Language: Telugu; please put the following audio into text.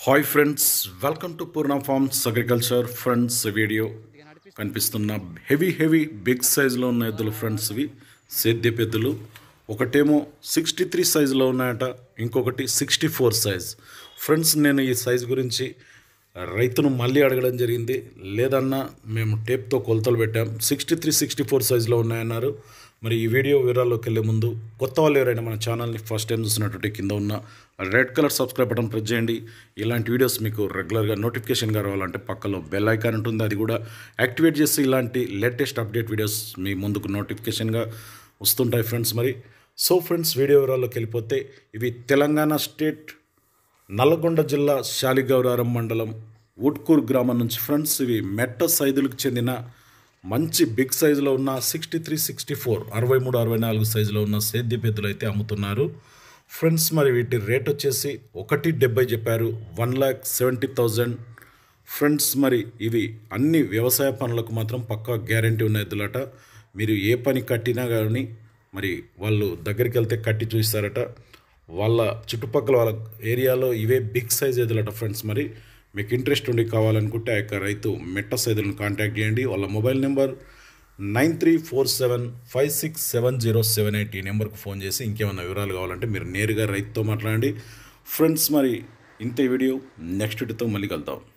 hi friends welcome to Poorna farms agriculture friends video కనిపిస్తున్న హెవీ హెవీ బిగ్ సైజులో ఉన్న ఎద్దులు ఫ్రెండ్స్ ఇవి సేద్యపు ఎద్దులు ఒకటేమో సిక్స్టీ త్రీ సైజులో ఉన్నాయట ఇంకొకటి సిక్స్టీ ఫోర్ సైజ్ ఫ్రెండ్స్ నేను ఈ సైజ్ గురించి రైతును మళ్ళీ అడగడం జరిగింది లేదన్నా మేము టేప్తో కొలతలు పెట్టాం సిక్స్టీ త్రీ సిక్స్టీ ఫోర్ సైజులో ఉన్నాయన్నారు మరి ఈ వీడియో వివరాల్లోకి వెళ్ళే ముందు కొత్త వాళ్ళు ఎవరైనా మన ఛానల్ని ఫస్ట్ టైం చూసినటువంటి కింద ఉన్న red colour subscribe button press చేయండి ఇలాంటి వీడియోస్ మీకు రెగ్యులర్గా నోటిఫికేషన్గా రావాలంటే పక్కలో బెల్ ఐకాన్ ఉంటుంది అది కూడా యాక్టివేట్ చేసి ఇలాంటి లేటెస్ట్ అప్డేట్ వీడియోస్ మీ ముందుకు నోటిఫికేషన్గా వస్తుంటాయి ఫ్రెండ్స్ మరి సో ఫ్రెండ్స్ వీడియో వివరాల్లోకి వెళ్ళిపోతే ఇవి తెలంగాణ స్టేట్ నల్గొండ జిల్లా శాలిగౌరారం మండలం ఉట్కూర్ గ్రామం నుంచి ఫ్రెండ్స్ ఇవి మెట్ట సైజులకు చెందిన మంచి బిగ్ సైజులో ఉన్న సిక్స్టీ త్రీ సిక్స్టీ ఫోర్ అరవై మూడు అరవై నాలుగు సైజులో ఉన్న సేద్య పెద్దలు అయితే అమ్ముతున్నారు ఫ్రెండ్స్ మరి వీటి రేట్ వచ్చేసి ఒకటి డెబ్బై చెప్పారు one lakh seventy thousand friends మరి ఇవి అన్ని వ్యవసాయ పనులకు మాత్రం పక్కా గ్యారంటీ ఉన్న ఎద్దులట మీరు ఏ పని కట్టినా కానీ మరి వాళ్ళు దగ్గరికి వెళ్తే కట్టి చూస్తారట వాళ్ళ చుట్టుపక్కల వాళ్ళ ఏరియాలో ఇవే బిగ్ సైజ్ ఎదులట ఫ్రెండ్స్ మరి మీకు ఇంట్రెస్ట్ ఉండి కావాలనుకుంటే ఆ యొక్క రైతు మెట్ట సైజులను కాంటాక్ట్ చేయండి వాళ్ళ mobile number nine three four seven five six seven zero seven eight ఈ నెంబర్కి ఫోన్ చేసి ఇంకేమైనా వివరాలు కావాలంటే మీరు నేరుగా రైతుతో మాట్లాడండి ఫ్రెండ్స్ మరి ఇంతే వీడియో నెక్స్ట్ వీడియోతో మళ్ళీ కలుద్దాం